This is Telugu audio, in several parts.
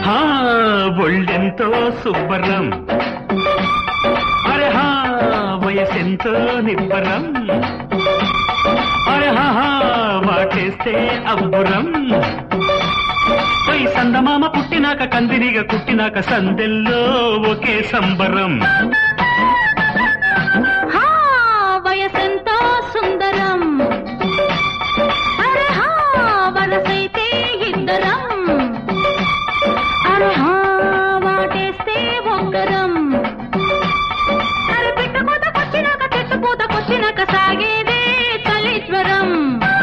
హా ఒళ్ళెంతో శుభ్రం అరే హా వయసెంతో నిబ్బరం అరే హా హా, వాటేస్తే అబ్బురం పై సందమామ పుట్టినాక కందిరిగా కుట్టినాక సందెల్లో ఒకే సంబరం హా వయసెంతో సుందరం అరే హా వరసైతే ఇద్దరం అరే హా వాటేస్తే ఒక్కరం అరే పిట్ట పూతకొచ్చినాక చెట్టు పూతకొచ్చినాక సాగేదే చలిజ్వరం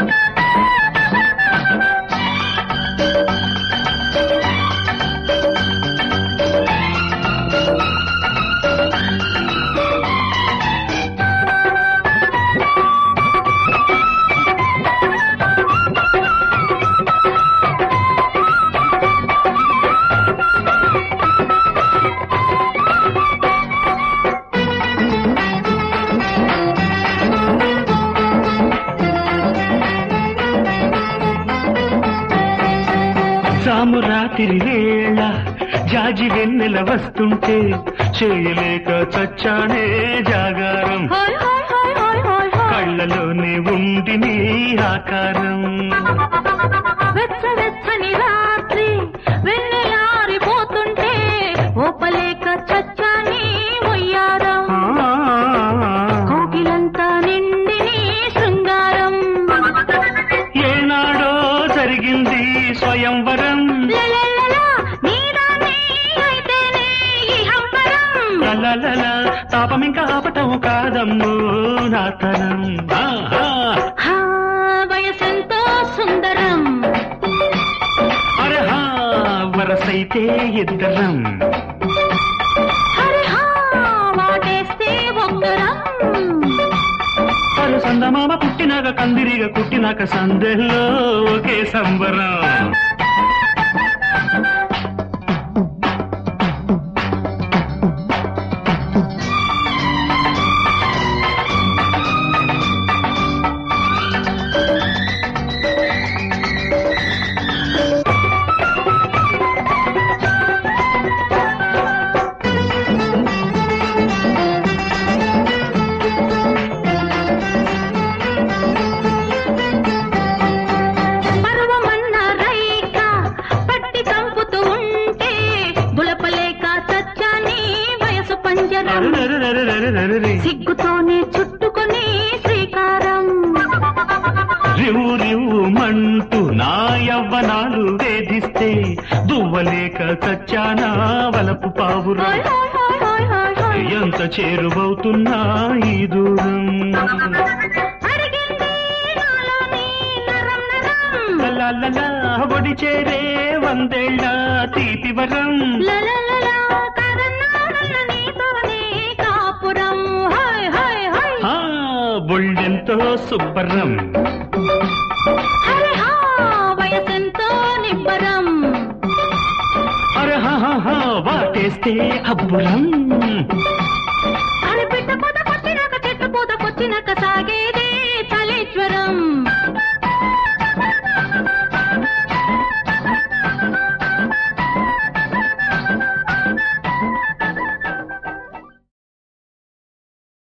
సాము రాత్రి వేళ జాజి వెన్నెల వస్తుంటే చేయలేక చచ్చానే జాగారం హాయ్ హాయ్ హాయ్ హాయ్ హాయ్ హాయ్ కళ్ళలోనే ఉండి నీ ఆకారం వెచ్చ వెచ్చని రాత్రి వెన్నెలారిపోతుంటే ఓపలేక చచ్చాని ఒయ్యారం ఆ, కోకిలంతా నిండి నీ శృంగారం ఏనాడో జరిగింది స్వయంవరం లలలలా, నీదానే అయితేనే ఈ హంబరం. లలలల తాపం ఇంకా ఆపటం కాదమ్మో నా తరం ఆహా. హా, వయసెంతో సుందరం అరే హా వరసైతే ఇద్దరం హరి హా, వాటేస్తే ఒక్కరం పలు సందమామ పుట్టినాక కందిరిగా కుట్టినాక సందెల్లో ఒకే సంబరం పర్వమన్న రైక పట్టి చంపుతూ ఉంటే బులపలేక చచ్చాని వయసు పంజరం అరెరెరెరెరెరెరెరె. సిగ్గుతోనే చుట్టుకొని శ్రీకారం రివు రివు మంటూ నా యవ్వనాలు వేధిస్తే దువ్వలేక చచ్చానా వలపు పావురా హాయ్ హాయ్ హాయ్ హాయ్ హాయ్ హాయ్. ఎంత చేరువవుతున్నా ఈ దూరం అడిగింది నాలోని నరం నరం. లలలలా ఒడి చేరే వందేళ్ళ తీపి వరం లలలలా, కదన్నానన్న నీతోనే కాపురం. హాయ్ హాయ్ హాయ్. ఆ బొళ్ళెంతో శుభ్రం హరి హా, వయసెంతో నిబ్బరం అరహ వాటేస్తే అబ్బురం